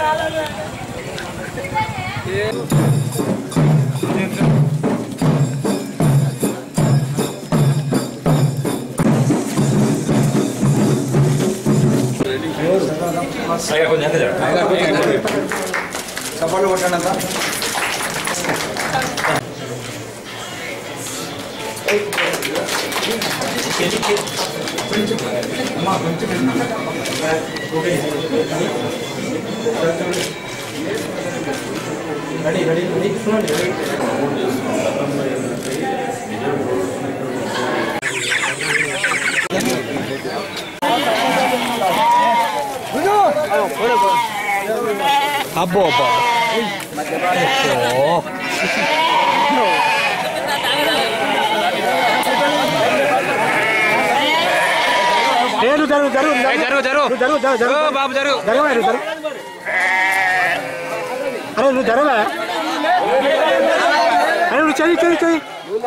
చప్పట్లు కొట్టండి అంతా రెడీ రెడీ రెడీ చూడండి అబ్బో అబ్బో ఓ ఏ నువ్వు జరుగు జరుగు జరుగు జరుగు నువ్వు జరుగు జరుగు జరుగు ఓ బాబు జరుగు జరగవా నువ్వు జరుగు అరే నువ్వు జరగవా అరే నువ్వు చెయ్యి చెయ్యి చెయ్యి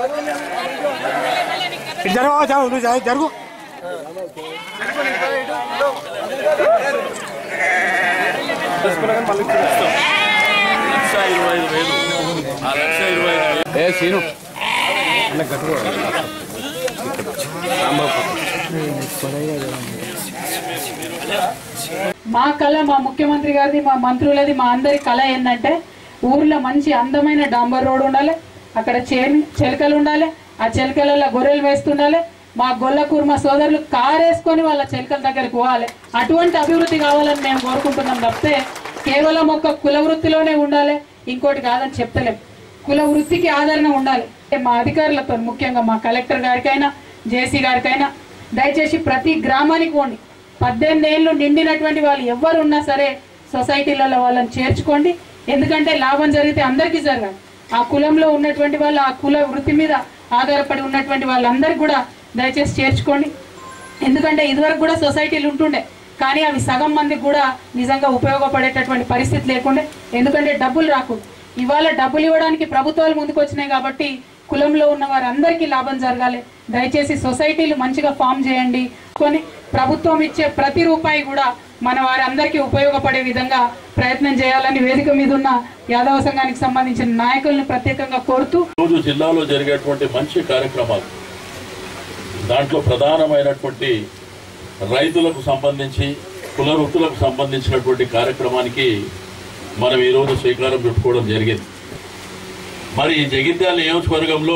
ఇటు జరగవా చావు నువ్వు జరుగు- జరుగు ఏ సీను మా కళ మా ముఖ్యమంత్రి గారిది మా మంత్రులది మా అందరి కళ ఏంటంటే ఊర్లో మంచి అందమైన డాంబర్ రోడ్ ఉండాలి అక్కడ చేను చిలకలు ఉండాలి ఆ చిలకలలో గొర్రెలు వేస్తుండాలి మా గొల్ల కుర్మ సోదరులు కారేసుకొని వాళ్ళ చిలకల దగ్గరికి పోవాలి అటువంటి అభివృద్ధి కావాలని మేము కోరుకుంటున్నాం తప్పితే కేవలం ఒక కుల వృత్తిలోనే ఉండాలి ఇంకోటి కాదని చెప్తలేం కుల వృత్తికి ఆదరణ ఉండాలి మా అధికారులతో ముఖ్యంగా మా కలెక్టర్ గారికైనా జేసీ గారికైనా దయచేసి ప్రతి గ్రామానికి పోండి పద్దెనిమిది ఏళ్ళు నిండినటువంటి వాళ్ళు ఎవరు ఉన్నా సరే సొసైటీలలో వాళ్ళని చేర్చుకోండి ఎందుకంటే లాభం జరిగితే అందరికీ జరగాలి ఆ కులంలో ఉన్నటువంటి వాళ్ళు ఆ కుల వృత్తి మీద ఆధారపడి ఉన్నటువంటి వాళ్ళందరికీ కూడా దయచేసి చేర్చుకోండి ఎందుకంటే ఇదివరకు కూడా సొసైటీలు ఉంటుండే కానీ అవి సగం మందికి కూడా నిజంగా ఉపయోగపడేటటువంటి పరిస్థితి లేకుండే ఎందుకంటే డబ్బులు రాకుండా ఇవాళ డబ్బులు ఇవ్వడానికి ప్రభుత్వాలు ముందుకు వచ్చినాయి కాబట్టి కులంలో ఉన్న వారందరికీ లాభం జరగాలి దయచేసి సొసైటీలు మంచిగా ఫామ్ చేయండి కొని ప్రభుత్వం ఇచ్చే ప్రతి రూపాయి కూడా మన వారందరికీ ఉపయోగపడే విధంగా ప్రయత్నం చేయాలని వేదిక మీద ఉన్న యాదవ సంఘానికి సంబంధించిన నాయకులను ప్రత్యేకంగా కోరుతూ రోజు జిల్లాలో జరిగేటువంటి మంచి కార్యక్రమాలు దాంట్లో ప్రధానమైనటువంటి రైతులకు సంబంధించి కుల వృత్తులకు సంబంధించినటువంటి కార్యక్రమానికి మనం ఈరోజు శ్రీకారం చుట్టుకోవడం జరిగింది మరి ఈ జగిత్యాల నియోజకవర్గంలో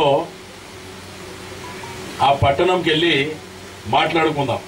ఆ పట్టణంకి వెళ్ళి మాట్లాడుకుందాం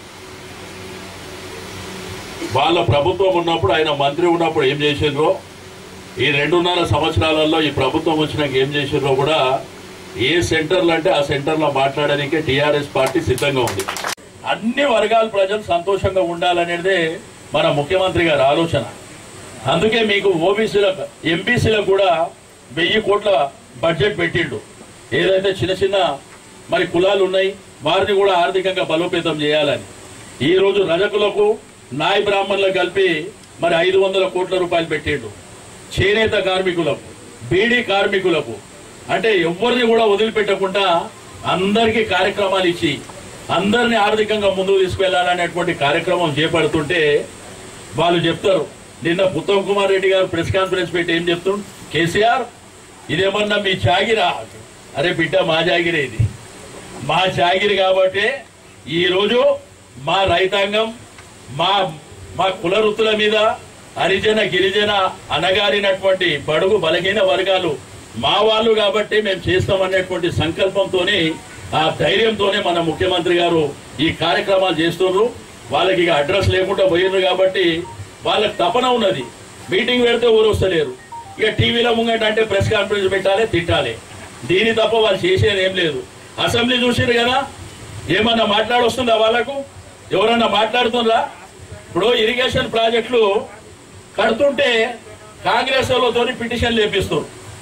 వాళ్ళ ప్రభుత్వం ఉన్నప్పుడు ఆయన మంత్రి ఉన్నప్పుడు ఏం చేసిండ్రో ఈ రెండున్నర సంవత్సరాలలో ఈ ప్రభుత్వం వచ్చినాక ఏం చేసిండ్రో కూడా ఏ సెంటర్లు అంటే ఆ సెంటర్లో మాట్లాడడానికి టీఆర్ఎస్ పార్టీ సిద్ధంగా ఉంది అన్ని వర్గాల ప్రజలు సంతోషంగా ఉండాలనేదే మన ముఖ్యమంత్రి గారి ఆలోచన అందుకే మీకు ఓబీసీలకు ఎంబీసీలకు కూడా వెయ్యి కోట్ల బడ్జెట్ పెట్టిండు ఏదైతే చిన్న చిన్న మరి కులాలు ఉన్నాయి వారిని కూడా ఆర్థికంగా బలోపేతం చేయాలని ఈ రోజు రజకులకు నాయ బ్రాహ్మణులకు కలిపి మరి ఐదు వందల కోట్ల రూపాయలు పెట్టిండు చేనేత కార్మికులకు బీడీ కార్మికులకు అంటే ఎవరిని కూడా వదిలిపెట్టకుండా అందరికీ కార్యక్రమాలు ఇచ్చి అందరిని ఆర్థికంగా ముందుకు తీసుకెళ్లాలనేటువంటి కార్యక్రమం చేపడుతుంటే వాళ్ళు చెప్తారు నిన్న ఉత్తమ్ కుమార్ రెడ్డి గారు ప్రెస్ కాన్ఫరెన్స్ పెట్టి ఏం చెప్తుండు కేసీఆర్ ఇదేమన్నా మీ చాగిరా అరే బిడ్డ మా జాగిరే ఇది మా చాగిరి కాబట్టి ఈ రోజు మా రైతాంగం మా మా కుల వృత్తుల మీద హరిజన గిరిజన అనగారినటువంటి బడుగు బలహీన వర్గాలు మా వాళ్ళు కాబట్టి మేము చేస్తామనేటువంటి సంకల్పంతోనే ఆ ధైర్యంతోనే మన ముఖ్యమంత్రి గారు ఈ కార్యక్రమాలు చేస్తున్నారు వాళ్ళకి ఇక అడ్రస్ లేకుండా పోయినారు కాబట్టి వాళ్ళకి తపన ఉన్నది మీటింగ్ పెడితే ఊరు వస్తలేరు ఇక టీవీలో ముంగట అంటే ప్రెస్ కాన్ఫరెన్స్ పెట్టాలి తిట్టాలి దీని తప్ప వాళ్ళు చేసేది ఏం లేదు అసెంబ్లీ చూసారు కదా ఏమన్నా మాట్లాడొస్తుందా వాళ్ళకు ఎవరన్నా మాట్లాడుతుందా ఇప్పుడు ఇరిగేషన్ ప్రాజెక్టులు కడుతుంటే కాంగ్రెస్ వాళ్ళతోని పిటిషన్ లేపిస్తారు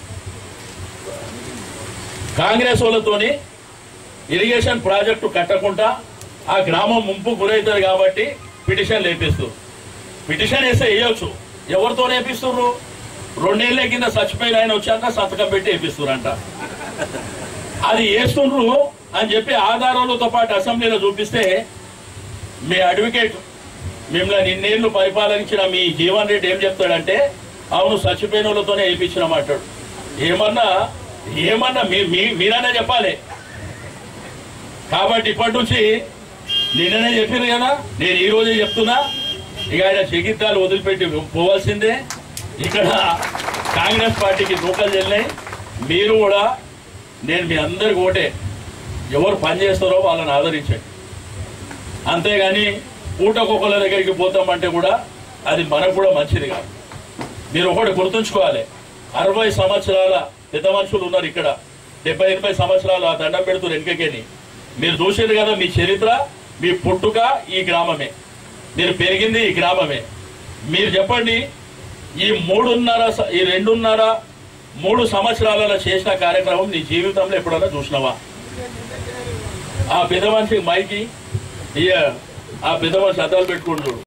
కాంగ్రెస్ వాళ్ళతోని ఇరిగేషన్ ప్రాజెక్టు కట్టకుండా ఆ గ్రామం ముంపు గురవుతుంది కాబట్టి పిటిషన్ లేపిస్తారు పిటిషన్ వేస్తే వేయొచ్చు ఎవరితో వేపిస్తున్నారు రెండేళ్ల కింద చచ్చిపోయిన ఆయన వచ్చాక సంతకం పెట్టి వేపిస్తున్నారంట అది వేస్తుండ్రు అని చెప్పి ఆధారాలతో పాటు అసెంబ్లీలో చూపిస్తే మీ అడ్వకేట్ మిమ్మల్ని ఇన్నేళ్లు పరిపాలించిన మీ జీవన్ రెడ్డి ఏం చెప్తాడంటే అవును చచ్చిపోయిన వాళ్ళతోనే వేయించిన మాట్లాడు ఏమన్నా ఏమన్నా మీ మీ- మీరనే చెప్పాలి కాబట్టి ఇప్పటి నుంచి నిన్ననే చెప్పారు కదా నేను ఈ రోజే చెప్తున్నా ఇక ఆయన చికిత్సాలు వదిలిపెట్టి పోవాల్సిందే ఇక్కడ కాంగ్రెస్ పార్టీకి దూకలు చెల్లినాయి మీరు కూడా నేను మీ అందరికి ఓటే ఎవరు పని చేస్తారో వాళ్ళని ఆదరించండి అంతేగాని పూటకొకల దగ్గరికి పోతామంటే కూడా అది మనకు కూడా మంచిది కాదు మీరు ఒకటి గుర్తుంచుకోవాలి అరవై సంవత్సరాల పెద్ద మనుషులు ఉన్నారు ఇక్కడ డెబ్బై ఎనభై సంవత్సరాలు ఆ దండం పెడుతూ వెనుకకేని మీరు చూసేది కదా మీ చరిత్ర మీ పుట్టుక ఈ గ్రామమే మీరు పెరిగింది ఈ గ్రామమే మీరు చెప్పండి ఈ మూడున్నర స- ఈ రెండున్నర మూడు సంవత్సరాలలో చేసిన కార్యక్రమం నీ జీవితంలో ఎప్పుడైనా చూసినావా ఆ పెద్ద మనిషికి మైకి ఇయ్య, ఆ పెద్ద మనిషి అద్దాలు పెట్టుకుంటాడు